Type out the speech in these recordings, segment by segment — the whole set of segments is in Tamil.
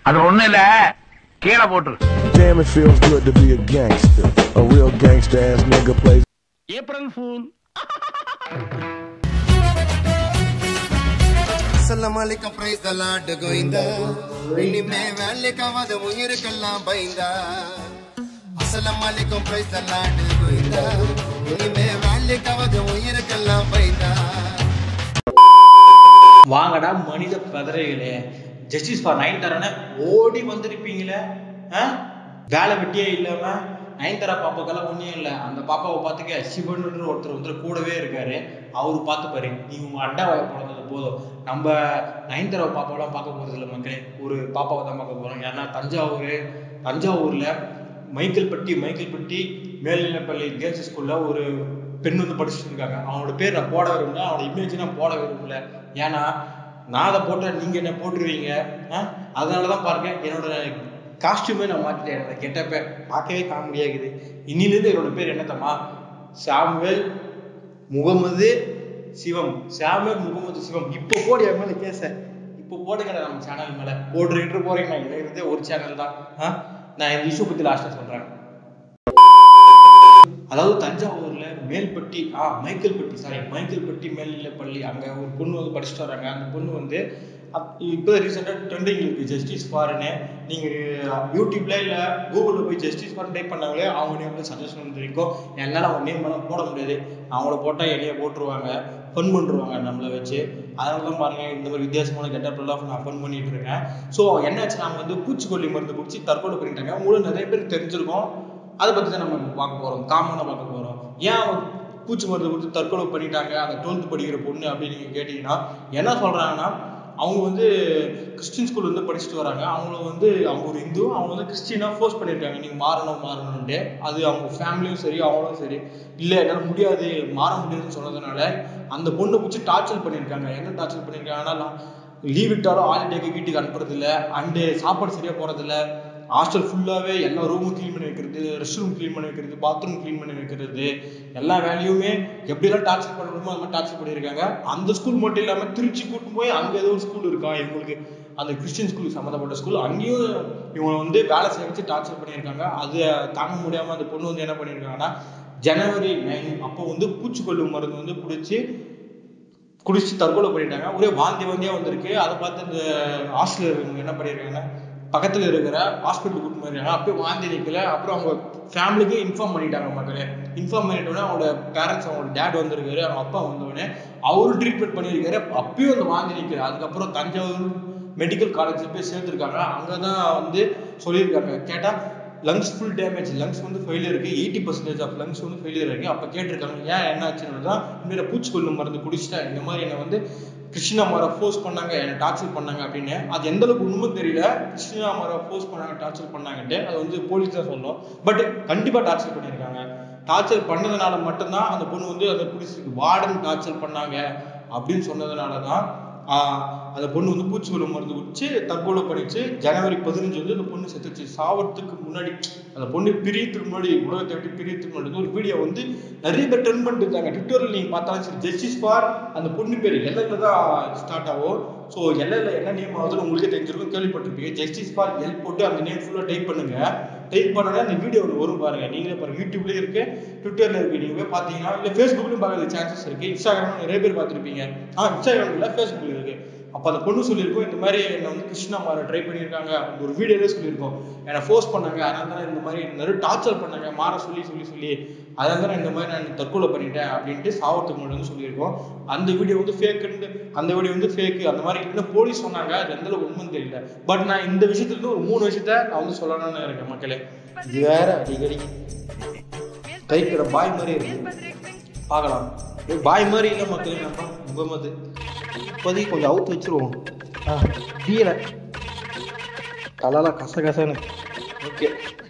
அது ஒண்ணு இல்ல கீழே போட்டுரு Damn, it feels good to be a gangster. A real gangster ass nigga plays. April fool அஸ்ஸலாமு அலைக்கும் பிரைஸ் த லார்ட் கோயிந்தா இனிமே வேலைக்காவது உயிருக்கெல்லாம் பயந்தா அஸ்ஸலாமு அலைக்கும் பிரைஸ் த லார்ட் கோயிந்தா இனிமே வேலைக்காவது உயிருக்கெல்லாம் பயந்தா வாங்கடா மனித பதறைகளே ஜஸ்டிஸ் ஃபார் நைன் தரன ஓடி வந்திருப்பீங்களே ஆ? வேலை வெட்டியே இல்லாம நயன்தாரா பாப்பாக்கெல்லாம் ஒன்றும் இல்லை அந்த பாப்பாவை பார்த்துக்க சிவன் ஒருத்தர் வந்து கூடவே இருக்காரு அவரு பார்த்துப்பாரு நீ உங்க அண்டா வாய பிறந்தது போதும் நம்ம நயன்தாரா பாப்பாவெல்லாம் பார்க்க போறது இல்லை மக்களே ஒரு பாப்பாவை தான் பார்க்க போறோம் ஏன்னா தஞ்சாவூர் தஞ்சாவூர்ல மைக்கேல்பட்டி மைக்கேல்பட்டி மேல்நிலைப்பள்ளி கேர்ள்ஸ் ஸ்கூல்ல ஒரு பெண் வந்து படிச்சுட்டு இருக்காங்க அவனோட பேர் நான் போட விரும்பல அவனோட இமேஜ் நான் போட விரும்பல ஏன்னா நான் அதை போட்டா நீங்க என்ன போட்டுருவீங்க ஆ? அதனாலதான் பாருங்க என்னோட காஸ்டியூமே நான் மாத்திட்டேன் என்னோட கெட்டப்ப பார்க்கவே காமெடியா இருக்குது இன்னிலிருந்து என்னோட பேர் என்ன தம்மா சாமுவேல் முகமது சிவம் சாமுவேல் முகமது சிவம் இப்போ போடு என் மேல கேச இப்போ போடுங்க நம்ம சேனல் மேல போட்டுக்கிட்டு போறீங்க நான் இணையதே ஒரு சேனல் தான் ஆ? நான் இந்த இஷ்யூ பத்தி லாஸ்டா சொல்றேன் அதாவது தஞ்சாவூர்ல மேல்பட்டி ஆ மைக்கேல்பட்டி சாரி மைக்கேல்பட்டி மேல்நிலைப்பள்ளி அங்க ஒரு பொண்ணு வந்து படிச்சுட்டு வராங்க அந்த பொண்ணு வந்து அப்- இப்போ ரீசெண்டாக ட்ரெண்டிங் இருக்கு ஜஸ்டிஸ் ஃபார்னு நீங்க யூடியூப்ல இல்ல கூகுள்ல போய் ஜஸ்டிஸ் ஃபார் டைப் பண்ணாங்களே அவங்க நேம் வந்து சஜஷன் வந்துருக்கோம் என்னால அவங்க நேம் எல்லாம் போட முடியாது அவங்கள போட்டா என்னைய போட்டுருவாங்க ஃபன் பண்ணுருவாங்க நம்மளை வச்சு அதனால தான் பாருங்க இந்த மாதிரி வித்தியாசமான கெட்டப்லாம் நான் ஃபன் பண்ணிட்டு இருக்கேன் ஸோ என்னாச்சு நாங்கள் வந்து பூச்சிக்கொல்லி மருந்து குடிச்சு தற்கொலை பண்ணிட்டாங்க உங்களுக்கு நிறைய பேருக்கு தெரிஞ்சிருக்கும் அதை பற்றி தான் நம்ம இப்ப பார்க்க போகிறோம் காமனாக பார்க்க போகிறோம் ஏன் அவங்க பூச்சி மருந்து கொடுத்து தற்கொலை பண்ணிட்டாங்க அந்த டுவெல்த் படிக்கிற பொண்ணு அப்படின்னு நீங்கள் கேட்டிங்கன்னா என்ன சொல்கிறாங்கன்னா அவங்க வந்து கிறிஸ்டின் ஸ்கூல் வந்து படிச்சுட்டு வராங்க அவங்கள வந்து அவங்க ஒரு இந்து அவங்க வந்து கிறிஸ்டினாக ஃபோர்ஸ் பண்ணியிருக்காங்க நீங்கள் மாறணும் மாறணும்ட்டு அது அவங்க ஃபேமிலியும் சரி அவங்களும் சரி இல்லை என்னால் முடியாது மாற முடியாதுன்னு சொன்னதுனால அந்த பொண்ணை பிடிச்சி டார்ச்சர் பண்ணியிருக்காங்க என்ன டார்ச்சர் பண்ணியிருக்காங்கன்னா லீவ் விட்டாலும் ஹாலிடேக்கு வீட்டுக்கு அனுப்புறதில்ல அண்டு சாப்பாடு சரியாக போகிறதில்ல ஹாஸ்டல் ஃபுல்லாகவே எல்லா ரூமும் க்ளீன் பண்ணி வைக்கிறது ரெஸ்ட் ரூம் க்ளீன் பண்ணி வைக்கிறது பாத்ரூம் க்ளீன் பண்ணி வைக்கிறது எல்லா வேலையுமே எப்படிலாம் டார்ச்சர் பண்ண முடியுமோ அந்த மாதிரி டார்ச்சர் பண்ணியிருக்காங்க அந்த ஸ்கூல் மட்டும் இல்லாமல் திருச்சி கூட்டு போய் அங்கே ஏதோ ஒரு ஸ்கூல் இருக்கா இவங்களுக்கு அந்த கிறிஸ்டின் ஸ்கூல் சம்மந்தப்பட்ட ஸ்கூல் அங்கேயும் இவங்க வந்து வேலை செய்ய வச்சு டார்ச்சர் பண்ணியிருக்காங்க அதை தாங்க முடியாமல் அந்த பொண்ணு வந்து என்ன பண்ணியிருக்காங்கன்னா ஜனவரி நைன் அப்போ வந்து பூச்சிக்கொல்லி மருந்து வந்து குடிச்சு குடிச்சு தற்கொலை பண்ணிட்டாங்க ஒரே வாந்தி வாந்தியா வந்திருக்கு அதை பார்த்து இந்த ஹாஸ்டலில் இருக்கவங்க என்ன பண்ணியிருக்காங்கன்னா பக்கத்தில் இருக்கிற ஹாஸ்பிட்டல் கூட்டு போயிருக்காங்க அப்பயே வாந்தி நிற்கல அப்புறம் அவங்க ஃபேமிலிக்கு இன்ஃபார்ம் பண்ணிட்டாங்க மக்களே இன்ஃபார்ம் பண்ணிட்டோன்னே அவங்களோட பேரண்ட்ஸ் அவங்களோட டேட் வந்திருக்காரு அவங்க அப்பா வந்தோடனே அவரும் ட்ரீட்மெண்ட் பண்ணியிருக்காரு அப்பயும் அந்த வாந்தி நிற்கல அதுக்கப்புறம் தஞ்சாவூர் மெடிக்கல் காலேஜில் போய் சேர்த்துருக்காங்க அங்கே தான் வந்து சொல்லியிருக்காங்க கேட்டால் லங்ஸ் ஃபுல் டேமேஜ் லங்ஸ் வந்து ஃபெயிலியர் இருக்கு எயிட்டி பர்சன்டேஜ் ஆஃப் லங்ஸ் வந்து ஃபெயிலியர் இருக்கு அப்போ கேட்டிருக்காங்க ஏன் என்ன ஆச்சுன்னு தான் இந்த பூச்சிக்கொல்லி மருந்து குடிச்சிட்டேன் இந்த மாதிரி என்னை வந்து கிருஷ்ணா மாரை ஃபோர்ஸ் பண்ணாங்க என்னை டார்ச்சர் பண்ணாங்க அப்படின்னு அது எந்த அளவுக்கு உண்மை தெரியல கிருஷ்ணா மாரை ஃபோர்ஸ் பண்ணாங்க டார்ச்சர் பண்ணாங்கன்ட்டு அது வந்து போலீஸ் தான் சொல்லணும் பட் கண்டிப்பாக டார்ச்சர் பண்ணியிருக்காங்க டார்ச்சர் பண்ணதுனால மட்டும்தான் அந்த பொண்ணு வந்து அதை பிடிச்சிருக்கு வார்டன் டார்ச்சர் பண்ணாங்க அப்படின்னு சொன்னதுனால தான் ஆஹ் அந்த பொண்ணு வந்து பூச்சிக்கொல்லி மருந்து குடிச்சு தற்கொலை பண்ணிச்சு ஜனவரி பதினஞ்சு வந்து அந்த பொண்ணு செத்துச்சு சாவறதுக்கு முன்னாடி அந்த பொண்ணு பிரியத்துக்கு முன்னாடி உலகத்தை விட்டு பிரியத்துக்கு முன்னாடி ஒரு வீடியோ வந்து நிறைய பேர் ட்ரெண்ட் பண்ணிட்டு இருக்காங்க ட்விட்டர்ல நீங்க பார்த்தாலும் சரி ஜஸ்டிஸ் ஃபார் அந்த பொண்ணு பேர் எல்லைல தான் ஸ்டார்ட் ஆகும் ஸோ எல்லைல என்ன நேம் ஆகுதுன்னு உங்களுக்கே தெரிஞ்சிருக்கும் கேள்விப்பட்டிருப்பீங்க ஜஸ்டிஸ் ஃபார் எல் போட்டு அந்த நேம் ஃபுல்லாக டைப் பண்ணுங்க டைப் பண்ணோன்னா அந்த வீடியோ ஒன்று வரும் பாருங்க நீங்களே பாருங்க யூடியூப்லேயும் இருக்கு ட்விட்டர்ல இருக்கு நீங்க போய் பார்த்தீங்கன்னா இல்லை ஃபேஸ்புக்லையும் பார்க்கறது சான்சஸ் இருக்கு இன்ஸ்டாகிராம் நிறைய பேர் பார்த்துருப்பீங்க ஆ இன்ஸ்டாகிராம் இல்லை ஃபேஸ்புக்ல இருக்கு அப்போ அந்த பொண்ணு சொல்லியிருக்கோம் இந்த மாதிரி என்னை வந்து கிருஷ்ணா மாற ட்ரை பண்ணியிருக்காங்க அந்த ஒரு வீடியோலே சொல்லியிருக்கோம் என்னை ஃபோர்ஸ் பண்ணாங்க அதனால தான் இந்த மாதிரி நிறைய டார்ச்சர் பண்ணாங்க மாற சொல்லி சொல்லி சொல்லி அதனால தான் இந்த மாதிரி நான் தற்கொலை பண்ணிட்டேன் அப்படின்ட்டு சாவத்துக்கு முன்னாடி வந்து சொல்லியிருக்கோம் அந்த வீடியோ வந்து ஃபேக்குன்னு அந்த வீடியோ வந்து ஃபேக்கு அந்த மாதிரி இல்லை போலீஸ் சொன்னாங்க அது எந்த அளவுக்கு உண்மைன்னு தெரியல பட் நான் இந்த விஷயத்துல இருந்து ஒரு மூணு விஷயத்த நான் வந்து சொல்லணும்னு இருக்கேன் மக்களே இது வேற அடிக்கடி கைக்கிற பாய் மாதிரி இருக்கு பார்க்கலாம் ஏய், பாய் மாதிரி இல்லை மக்களே நம்ம முகமது இப்போதைக்கு கொஞ்சம் அவுத்து வச்சிருவோம் ஆ தீயல தலைலாம் கச கசன்னு ஓகே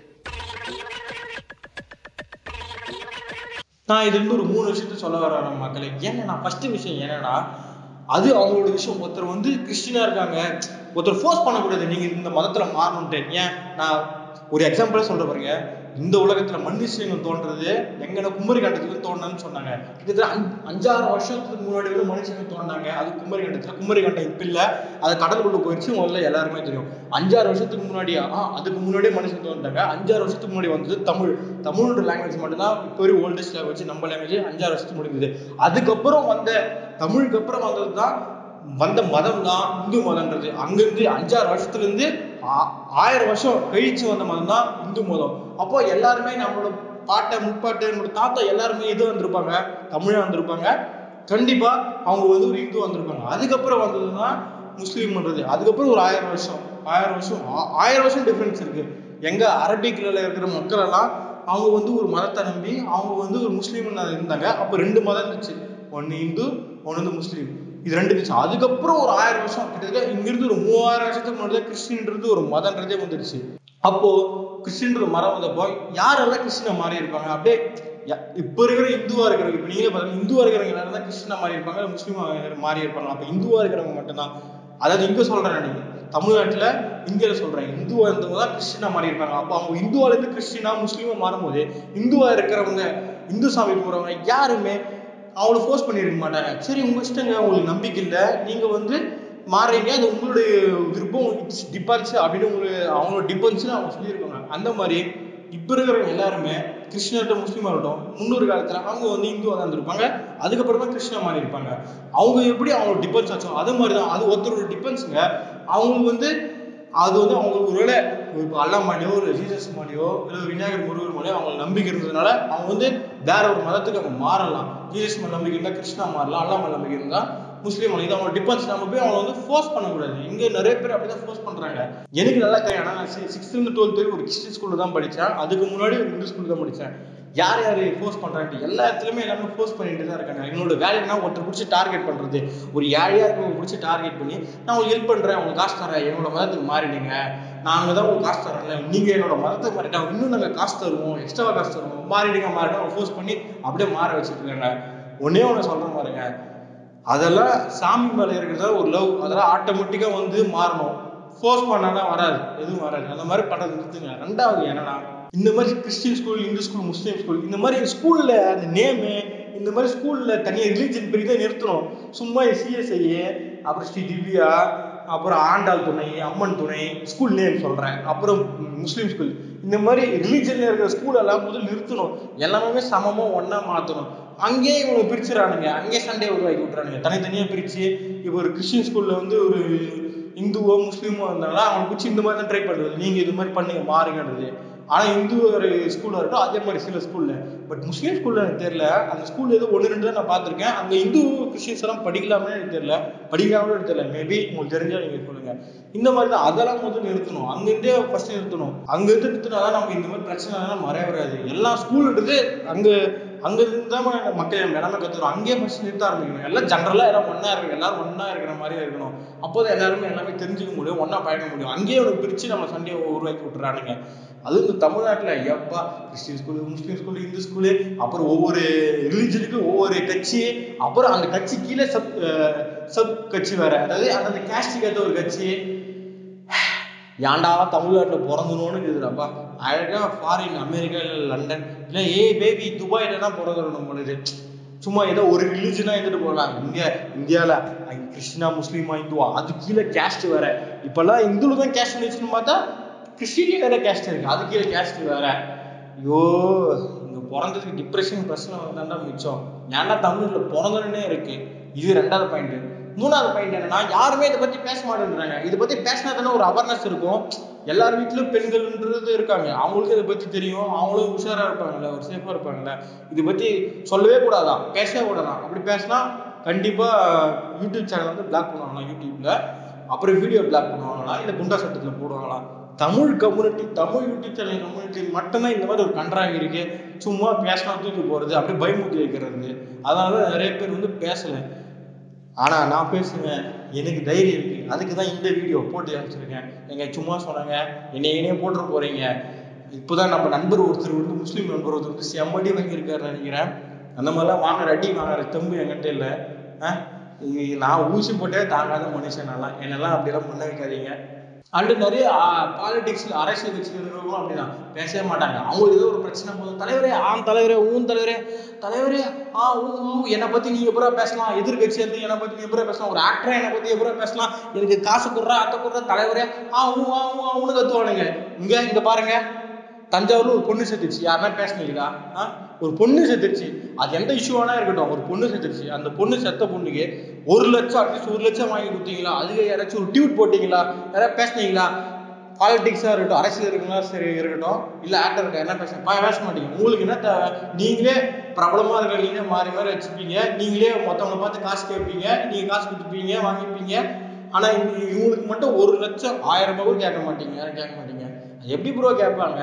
நான் இது வந்து ஒரு மூணு விஷயத்த சொல்ல வரேன் மக்களே ஏன்னா நான் ஃபர்ஸ்ட் விஷயம் என்னன்னா அது அவங்களோட விஷயம் ஒருத்தர் வந்து கிறிஸ்டினா இருக்காங்க ஒருத்தர் ஃபோர்ஸ் பண்ணக்கூடாது நீங்க இந்த மதத்துல மாறணும்ட்டு ஏன் நான் ஒரு எக்ஸாம்பிளா சொல்ற பாருங்க இந்த உலகத்துல மனுஷங்க தோன்றது எங்கன்னா குமரி கண்டத்துல தோணுன்னு சொன்னாங்க கிட்டத்தட்ட அஞ்சு- அஞ்சாறு வருஷத்துக்கு முன்னாடி வந்து மனுஷங்க தோணுனாங்க அது குமரி கண்டத்துல குமரி கண்டம் இப்ப இல்ல அது கடலுக்குள்ள போயிடுச்சு முதல்ல எல்லாருமே தெரியும் அஞ்சாறு வருஷத்துக்கு முன்னாடி ஆ அதுக்கு முன்னாடியே மனுஷன் தோன்றாங்க அஞ்சாறு வருஷத்துக்கு முன்னாடி வந்தது தமிழ் தமிழ்ன்ற லாங்குவேஜ் மட்டும்தான் இப்போ வரை ஓல்டஸ்ட் லாங்குவேஜ் நம்ம லாங்குவேஜ் அஞ்சாறு வருஷத்துக்கு முடிஞ்சது அதுக்கப்புறம் வந்த தமிழுக்கு அப்புறம் வந்தது தான் வந்த மதம் தான் இந்து மதம்ன்றது அங்கிருந்து அஞ்சாறு வருஷத்துல இருந்து ஆ- ஆயிரம் வருஷம் கழிச்சு வந்த மதம் தான் இந்து மதம் அப்போ எல்லாருமே நம்மளோட பாட்டை முப்பாட்டை நம்மளோட தாத்தா எல்லாருமே எது வந்திருப்பாங்க தமிழா வந்திருப்பாங்க கண்டிப்பா அவங்க வந்து ஒரு இந்து வந்திருப்பாங்க அதுக்கப்புறம் வந்ததுதான் முஸ்லீம்ன்றது அதுக்கப்புறம் ஒரு ஆயிரம் வருஷம் ஆயிரம் வருஷம் ஆ- ஆயிரம் வருஷம் டிஃபரன்ஸ் இருக்கு எங்க அரபிக்ல இருக்கிற மக்கள் எல்லாம் அவங்க வந்து ஒரு மதத்தை நம்பி அவங்க வந்து ஒரு முஸ்லீம் இருந்தாங்க அப்ப ரெண்டு மதம் இருந்துச்சு ஒன்னு இந்து ஒன்னு வந்து முஸ்லீம் இது ரெண்டு இருந்துச்சு அதுக்கப்புறம் ஒரு ஆயிரம் வருஷம் கிட்டத்தட்ட இங்கிருந்து ஒரு மூவாயிரம் வருஷத்துக்கு முன்னாடி தான் கிறிஸ்டின்றது ஒரு மதன்றதே வந்துருச்சு அப்போ கிறிஸ்டின்ற மரம் வந்தப்போ யாரெல்லாம் கிறிஸ்டினா மாறி இருப்பாங்க அப்படியே யா- இப்ப இருக்கிற இந்துவா இருக்கிறவங்க இப்ப நீங்களே பாருங்க இந்துவா இருக்கிறவங்க எல்லாரும் தான் கிறிஸ்டினா மாறி இருப்பாங்க முஸ்லீமா மாறி இருப்பாங்க அப்ப இந்துவா இருக்கிறவங்க மட்டும்தான் அதாவது இங்க சொல்றேன் நீங்க தமிழ்நாட்டுல இந்தியால சொல்றேன் இந்துவா இருந்தவங்க தான் கிறிஸ்டினா மாறி இருப்பாங்க அப்ப அவங்க இந்துவால இருந்து கிறிஸ்டினா முஸ்லீமா மாறும்போது இந்துவா இருக்கிறவங்க இந்து சாமி போறவங்க யாருமே அவங்கள ஃபோர்ஸ் பண்ணிருக்க மாட்டாங்க சரி உங்க இஷ்டங்க உங்களுக்கு நம்பிக்கை இல்ல நீங்க வந்து மாறுறீங்க அது உங்களுடைய விருப்பம் இட்ஸ் டிபெண்ட்ஸ் அப்படின்னு உங்களுக்கு அவங்களோட டிபெண்ட்ஸ்னு அவங்க சொல்லியிருக்காங்க அந்த மாதிரி இப்ப இருக்கிறவங்க எல்லாருமே கிறிஸ்டினாகட்டும் முஸ்லீமா இருக்கட்டும் முன்னொரு காலத்துல அவங்க வந்து இந்துவா தான் இருந்திருப்பாங்க அதுக்கப்புறமா கிறிஸ்டினா மாறி இருப்பாங்க அவங்க எப்படி அவங்களோட டிபெண்ட்ஸ் ஆச்சோ அது மாதிரி தான் அது ஒருத்தரோட டிபெண்ட்ஸுங்க அவங்களுக்கு வந்து அது வந்து அவங்களுக்கு ஒருவேளை இப்போ அல்லா மேலேயோ இல்லை ஜீசஸ் மேலேயோ இல்லை விநாயகர் முருகர் மேலேயோ அவங்க நம்பிக்கை இருந்ததுனால அவங்க வந்து வேற ஒரு மதத்துக்கு அவங்க மாறலாம் ஜீசஸ் மேல நம்பிக்கை இருந்தால் கிருஷ்ணா மாறலாம் அல்லா மேல நம்பிக்கை இருந்தால் முஸ்லீம் மாறலாம் இது அவங்க டிபெண்ட்ஸ் நம்ம போய் அவங்க வந்து ஃபோர்ஸ் பண்ணக்கூடாது இங்க நிறைய பேர் அப்படிதான் ஃபோர்ஸ் பண்றாங்க எனக்கு நல்லா தெரியும் ஆனா நான் சிக்ஸ்த்ல இருந்து டுவெல்த் வரைக்கும் ஒரு கிறிஸ்டின் ஸ்கூல்ல தான் படிச்சேன் அதுக்கு முன்னாடி ஒரு இந்து ஸ்கூல் தான் படிச்சேன் யார் யார் ஃபோர்ஸ் பண்றாங்க எல்லா இடத்துலயுமே எல்லாமே ஃபோர்ஸ் பண்ணிட்டு தான் இருக்காங்க என்னோட வேலை என்ன ஒருத்தர் பிடிச்சி டார்கெட் பண்றது ஒரு ஏழையா இருக்கவங்க பிடிச்சி டார்கெட் பண்ணி நான் உங்களுக்கு ஹெல்ப் பண்றேன் உங்களுக்கு காசு தரேன் என்னோட மதத்துக்கு மாறிடுங்க நாங்க தான் உங்களுக்கு காசு தரோம்ல நீங்க என்னோட மதத்துக்கு மாறிட்டா இன்னும் நாங்க காசு தருவோம் எக்ஸ்ட்ராவா காசு தருவோம் மாறிடுங்க மாறிடுங்க ஃபோர்ஸ் பண்ணி அப்படியே மாற வச்சுட்டு இருக்காங்க ஒன்னே ஒண்ணு சொல்றேன் பாருங்க அதெல்லாம் சாமி மேல இருக்கிறதா ஒரு லவ் அதெல்லாம் ஆட்டோமேட்டிக்கா வந்து மாறணும் ஃபோர்ஸ் பண்ணாதான் வராது எதுவும் வராது அந்த மாதிரி பண்றது நிறுத்துங்க ரெண்டாவது என்னன்னா இந்த மாதிரி Christian school Hindu school Muslim school இந்த மாதிரி ஸ்கூல்ல அந்த நேமு இந்த மாதிரி ஸ்கூல்ல தனியாக ரிலீஜன் பிரி தான் நிறுத்தணும் சும்மா சிஎஸ்ஐ அப்புறம் ஸ்ரீ திவ்யா அப்புறம் ஆண்டாள் துணை அம்மன் துணை ஸ்கூல் நேம் சொல்றேன் அப்புறம் முஸ்லீம் ஸ்கூல் இந்த மாதிரி ரிலீஜன்ல இருக்கிற ஸ்கூல் எல்லாம் முதல்ல நிறுத்தணும் எல்லாமே சமமா ஒண்ணா மாத்தணும் அங்கேயே இவங்க பிரிச்சுறானுங்க அங்கேயே சண்டே உருவாக்கி விட்டுறானுங்க தனித்தனியா பிரிச்சு இப்போ ஒரு கிறிஸ்டின் ஸ்கூல்ல வந்து ஒரு இந்துவோ முஸ்லீமோ இருந்தாங்கன்னா அவங்க பிடிச்சி இந்த மாதிரி தான் ட்ரை பண்றது நீங்க இது மாதிரி பண்ணுங்க மாறுங்கன்றது ஆனா இந்து ஒரு ஸ்கூல்ல இருக்கட்டும் அதே மாதிரி சில ஸ்கூல்ல பட் முஸ்லீம் ஸ்கூல்ல எனக்கு தெரியல அந்த ஸ்கூல்ல ஏதோ ஒன்று ரெண்டு தான் நான் பார்த்திருக்கேன் அங்க இந்து கிறிஸ்டின்ஸ் எல்லாம் படிக்கலாமே எனக்கு தெரியல படிக்கலாமே எனக்கு தெரியல மேபி உங்களுக்கு தெரிஞ்சா நீங்க சொல்லுங்க இந்த மாதிரி தான் அதெல்லாம் முதல்ல நிறுத்தணும் அங்கிருந்தே ஃபர்ஸ்ட் நிறுத்தணும் அங்க இருந்து நிறுத்தினாதான் நமக்கு இந்த மாதிரி பிரச்சனை எல்லாம் மறைய வராது எல்லா ஸ்கூல்ன்றது அங்க அங்க இருந்து தான் மக்கள் எல்லாமே கத்துக்கிறோம் அங்கேயே ஃபர்ஸ்ட் நிறுத்த ஆரம்பிக்கணும் எல்லாம் ஜென்ரலா எல்லாம் ஒண்ணா இருக்கு எல்லாரும் ஒண்ணா இருக்கிற மாதிரியே இருக்கணும் அப்போதான் எல்லாருமே எல்லாமே தெரிஞ்சுக்க முடியும் ஒண்ணா பயண முடியும் அங்கேயே ஒரு பிரிச்சு நம்ம சண்டையை உருவாக்கி விட்டுறானுங்க அதுவும் இந்த தமிழ்நாட்டுல எப்பா Christian school Muslim school Hindu school அப்புறம் ஒவ்வொரு ரிலீஜனுக்கும் ஒவ்வொரு கட்சி அப்புறம் அந்த கட்சி கீழே சப் சப் கட்சி வேற அதாவது அந்தந்த கேஸ்டுக்கு ஏற்ற ஒரு கட்சி ஏன்டா தமிழ்நாட்டுல பிறந்தணும்னு இருக்குதுடாப்பா அழகா ஃபாரின் அமெரிக்கா இல்ல லண்டன் இல்ல ஏ பேபி துபாயில தான் பிறந்தணும் பொழுது சும்மா ஏதோ ஒரு ரிலீஜனா இருந்துட்டு போகலாம் இங்க இந்தியால அங்க கிறிஸ்டினா முஸ்லீமா இந்துவா அது கீழே கேஸ்ட் வேற இப்பெல்லாம் இந்துல தான் கேஸ்ட் இருந்துச்சுன்னு பார்த்தா கிறிஸ்டின்லயும் வேற கேஸ்ட் இருக்கு அது கீழே கேஸ்ட் வேற ஐயோ இங்க பிறந்ததுக்கு டிப்ரெஷன் பிரச்சனை வந்தாண்டா மிச்சம் ஏன்டா தமிழ்ல பிறந்தனே இருக்கு இது ரெண்டாவது பாயிண்ட் மூணாவது பாயிண்ட் என்னன்னா யாருமே இதை பத்தி பேச மாட்டேன்றாங்க இதை பத்தி பேசினா தானே ஒரு அவேர்னஸ் இருக்கும் எல்லார் வீட்லயும் பெண்கள்ன்றது இருக்காங்க அவங்களுக்கும் இதை பத்தி தெரியும் அவங்களும் உஷாரா இருப்பாங்கல்ல ஒரு சேஃபா இருப்பாங்கல்ல இதை பத்தி சொல்லவே கூடாதான் பேசவே கூடாதான் அப்படி பேசினா கண்டிப்பா யூடியூப் சேனல் வந்து பிளாக் பண்ணுவாங்களாம் யூடியூப்ல அப்புறம் வீடியோ பிளாக் பண்ணுவாங்களா இல்ல குண்டா சட்டத்துல போடுவாங்களா Tamil community Tamil YouTube channel community மட்டும்தான் இந்த மாதிரி ஒரு கன்றாங்க இருக்கு சும்மா பேசினா தூக்கி போறது அப்படியே பயமுத்தி வைக்கிறது அதனால நிறைய பேர் வந்து பேசல ஆனா நான் பேசுவேன் எனக்கு தைரியம் இருக்கு அதுக்கு தான் இந்த வீடியோ போட்டு காமிச்சிருக்கேன் எங்க சும்மா சொன்னாங்க என்னை என்னையே போட்டுற போறீங்க இப்போதான் நம்ம நண்பர் ஒருத்தர் வந்து முஸ்லீம் நண்பர் ஒருத்தர் வந்து செம்மடி வாங்கியிருக்காரு நினைக்கிறேன் அந்த மாதிரிலாம் வாங்குற அடி வாங்குற தெம்பு என்கிட்ட இல்லை ஆஹ் நான் ஊசி போட்டே தாங்காத மனுஷன் நல்லா என்னெல்லாம் அப்படியெல்லாம் பண்ண வைக்காதீங்க அண்டு நிறைய பாலிடிக்ஸ்ல அரசியல் கட்சியில் இருக்கிறவங்களும் அப்படிதான் பேசவே மாட்டாங்க அவங்க ஏதோ ஒரு பிரச்சனை போதும் தலைவரே ஆம் தலைவரே ஊன் தலைவரே தலைவரே ஆ ஊ ஊ என்னை பத்தி நீங்க எப்பறம் பேசலாம் எதிர்கட்சி இருந்து என்னை பத்தி நீ எப்பறம் பேசலாம் ஒரு ஆக்டரா என்னை பத்தி எப்பறம் பேசலாம் எனக்கு காசு கொடுறா அத்தை கொடுறா தலைவரே ஆ ஊ ஆ ஊ ஆ கத்துவானுங்க இங்க இங்க பாருங்க தஞ்சாவூர்ல ஒரு பொண்ணு செத்துருச்சு யாருன்னா பேசுனீங்களா ஆ ஒரு பொண்ணு செத்துருச்சு அது எந்த இஷ்யூவானா இருக்கட்டும் ஒரு பொண்ணு செத்துருச்சு அந்த பொண்ணு செத்த பொண்ணுக்கு ஒரு லட்சம் அட்லீஸ்ட் ஒரு லட்சம் வாங்கி கொடுத்தீங்களா அதுக்கு யாராச்சும் ஒரு டியூட் போட்டீங்களா யாராவது பேசுனீங்களா பாலிடிக்ஸாக இருக்கட்டும் அரசியல் இருக்குங்களா சரி இருக்கட்டும் இல்லை ஆக்டர் இருக்கா என்ன பேச பா- பேச மாட்டீங்க உங்களுக்கு என்ன தேவை நீங்களே பிரபலமாக இருக்க நீங்களே மாறி மாறி வச்சுப்பீங்க நீங்களே மற்றவங்களை பார்த்து காசு கேட்பீங்க நீங்கள் காசு கொடுத்துப்பீங்க வாங்கிப்பீங்க ஆனால் இவங்களுக்கு மட்டும் ஒரு லட்சம் ஆயிரம் ரூபாய் கூட கேட்க மாட்டீங்க யாரும் கேட்க மாட்டீங்க அது எப்படி ப்ரோ கேட்பாங்க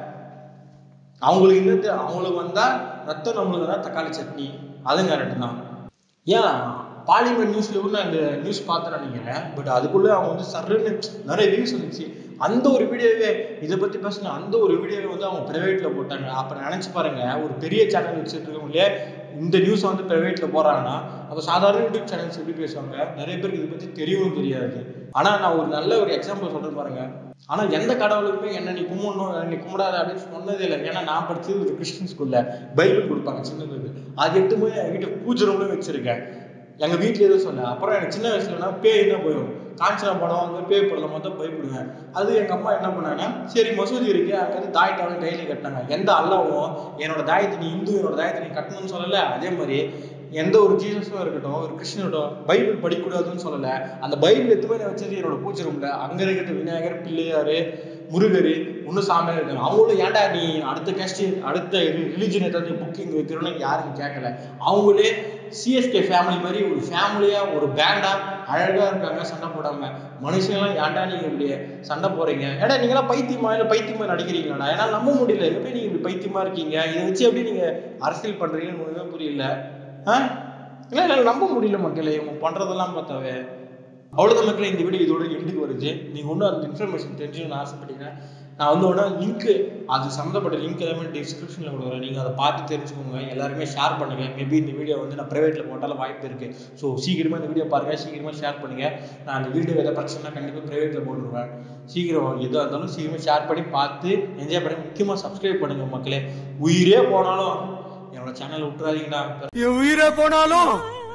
அவங்களுக்கு என்னது அவங்களுக்கு வந்தா ரத்தம் நம்மளுக்கு தான் தக்காளி சட்னி அதுவும் கரெக்ட் தான் ஏன் பார்லிமெண்ட் நியூஸ்ல கூட நான் இந்த நியூஸ் பார்த்தேன் நினைக்கிறேன் பட் அதுக்குள்ள அவங்க வந்து சர்ன்னு நிறைய வியூஸ் வந்துச்சு அந்த ஒரு வீடியோவே இதை பத்தி பேசின அந்த ஒரு வீடியோவை வந்து அவங்க பிரைவேட்ல போட்டாங்க அப்ப நினைச்சு பாருங்க ஒரு பெரிய சேனல் வச்சுட்டு இருக்கவங்களே இந்த நியூஸ் வந்து பிரைவேட்ல போறாங்கன்னா அப்ப சாதாரண யூடியூப் சேனல்ஸ் எப்படி பேசுவாங்க நிறைய பேருக்கு இதை பத்தி தெரியவும் தெரியாது ஆனா நான் ஒரு நல்ல ஒரு எக்ஸாம்பிள் சொல்றேன் பாருங்க ஆனா எந்த கடவுளுக்குமே என்ன நீ கும்பிடணும் நீ கும்பிடாத அப்படின்னு சொன்னதே இல்லை ஏன்னா நான் படிச்சது ஒரு கிறிஸ்டின் ஸ்கூல்ல பைபிள் கொடுப்பாங்க சின்னது அது எடுத்து போய் என் வீட்டு பூஜை ரூம்ல வச்சிருக்கேன் எங்க வீட்ல எதுவும் சொல்ல அப்புறம் எனக்கு சின்ன வயசுலனா பேய் என்ன போயிடும் காஞ்சனா படம் வந்து பேய் படம் மொத்தம் பயப்படுவேன் அது எங்க அம்மா என்ன பண்ணாங்கன்னா சரி மசூதி இருக்கு அங்க வந்து தாயத்தாலும் கையில கட்டினாங்க எந்த அல்லாவும் என்னோட தாயத்தை நீ இந்து என்னோட தாயத்தை நீ கட்டணும்னு சொல்லல அதே மாதிரி எந்த ஒரு ஜீசஸும் இருக்கட்டும் ஒரு கிருஷ்ணனும் பைபிள் படிக்கக்கூடாதுன்னு சொல்லல அந்த பைபிள் எத்துமே நான் வச்சது என்னோட பூஜை ரூம்ல அங்க இருக்கிற விநாயகர் பிள்ளையாரு முருகர் இன்னும் சாமியார் இருக்காங்க அவங்களும் ஏன்டா நீ அடுத்த கேஸ்ட் அடுத்த ரிலிஜன் ஏதாவது புக்கிங் வைக்கிறோன்னு யாரும் கேட்கல அவங்களே சிஎஸ்கே ஃபேமிலி மாதிரி ஒரு ஃபேமிலியா ஒரு பேண்டா அழகா இருக்காங்க சண்டை போடாம மனுஷங்களாம் ஏன்டா நீங்க இப்படி சண்டை போறீங்க ஏடா நீங்களாம் பைத்தியமா இல்ல பைத்தியமா நடிக்கிறீங்களாடா ஏன்னா நம்ப முடியல எப்படி நீங்க இப்படி பைத்தியமா இருக்கீங்க இதை வச்சு எப்படி நீங்க அரசியல் பண்றீங்கன்னு ஒண்ணுமே புரியல ஆ இல்ல இல்ல நம்ப முடியல மக்களே இவங்க பண்றதெல்லாம் பார்த்தாவே அவ்வளோதான் மக்களே இந்த வீடியோ இதோட எண்டுக்கு வருது நீங்கள் ஒன்றும் அந்த இன்ஃபர்மேஷன் தெரிஞ்சுக்கணும்னு ஆசைப்பட்டீங்கன்னா நான் வந்து ஒன்றா லிங்க்கு அது சம்மந்தப்பட்ட லிங்க் எல்லாமே டிஸ்கிரிப்ஷனில் கொடுக்குறேன் நீங்கள் அதை பார்த்து தெரிஞ்சுக்கோங்க எல்லாருமே ஷேர் பண்ணுங்கள் மேபி இந்த வீடியோ வந்து நான் ப்ரைவேட்டில் போட்டாலும் வாய்ப்பு இருக்குது ஸோ சீக்கிரமாக இந்த வீடியோ பாருங்கள் சீக்கிரமாக ஷேர் பண்ணுங்கள் நான் அந்த வீடியோ எதாவது பிரச்சனை கண்டிப்பாக ப்ரைவேட்டில் போட்டுருவேன் சீக்கிரம் எதாக இருந்தாலும் சீக்கிரமாக ஷேர் பண்ணி பார்த்து என்ஜாய் பண்ணி முக்கியமாக சப்ஸ்கிரைப் பண்ணுங்கள் மக்களே உயிரே போனாலும் என்னோட சேனல் விட்டுறாதீங்கடா என் உயிரே போனாலும்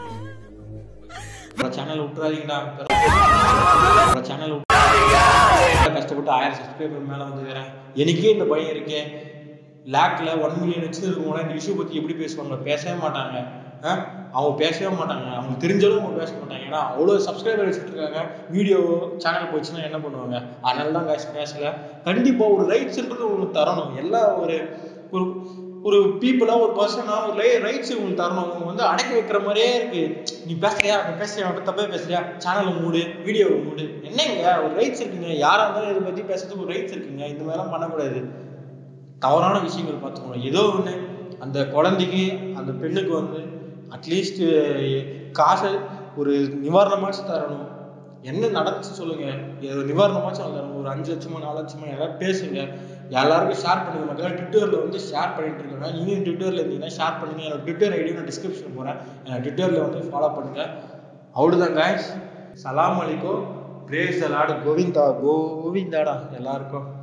சேனல் விட்டுறாதீங்கடா சேனல் கஷ்டப்பட்டு ஆயிரம் சப்ஸ்கிரைபர் மேல வந்துக்கிறேன் எனக்கே இந்த பயம் இருக்கே லேக்ல ஒன் மில்லியன் வச்சிருக்கவங்க இந்த இஷ்யூ பத்தி எப்படி பேசுவாங்க பேசவே மாட்டாங்க ஆ? அவங்க பேசவே மாட்டாங்க அவங்க தெரிஞ்சாலும் அவங்க பேச மாட்டாங்க ஏன்னா அவ்வளோ சப்ஸ்கிரைபர் வச்சுட்டு இருக்காங்க வீடியோ சேனல் போச்சுன்னா என்ன பண்ணுவாங்க அதனால தான் guys பேசல கண்டிப்பா ஒரு ரைட்ஸ்ன்றது உங்களுக்கு தரணும் எல்லா ஒரு ஒரு ஒரு பீப்புளா ஒரு பர்சனா ஒரு ரைட்ஸ் உங்களுக்கு தரணும் அவங்க வந்து அடக்கி வைக்கிற மாதிரியே இருக்கு நீ பேசுறியா நீ பேசுறியா அப்ப தப்பே பேசுறியா சேனலை மூடு வீடியோவை மூடு என்னங்க ஒரு ரைட்ஸ் இருக்குங்க யாரா இருந்தாலும் இதை பத்தி பேசுறதுக்கு ஒரு ரைட்ஸ் இருக்குங்க இந்த மாதிரிலாம் பண்ணக்கூடாது தவறான விஷயங்கள் பார்த்துக்கணும் ஏதோ ஒண்ணு அந்த குழந்தைக்கு அந்த பெண்ணுக்கு வந்து அட்லீஸ்ட் காசை ஒரு நிவாரணமாச்சும் தரணும் என்ன நடந்துச்சு சொல்லுங்க ஏதோ நிவாரணமாச்சும் தரணும் ஒரு அஞ்சு லட்சமா நாலு லட்சமா யாராவது பேசுங்க எல்லாருக்கும் ஷேர் பண்ணுங்க மக்கள் ட்விட்டர்ல வந்து ஷேர் பண்ணிட்டு இருக்காங்க நீங்களும் ட்விட்டர்ல இருந்தீங்கன்னா ஷேர் பண்ணுங்க என்னோட ட்விட்டர் ஐடி நான் டிஸ்கிரிப்ஷன் போறேன் என்னோட ட்விட்டர்ல வந்து ஃபாலோ பண்ணுங்க அவ்வளவுதான் guys சலாம் அலைக்கும் பிரேஸ் லார்டு கோவிந்தா கோவிந்தாடா எல்லாருக்கும்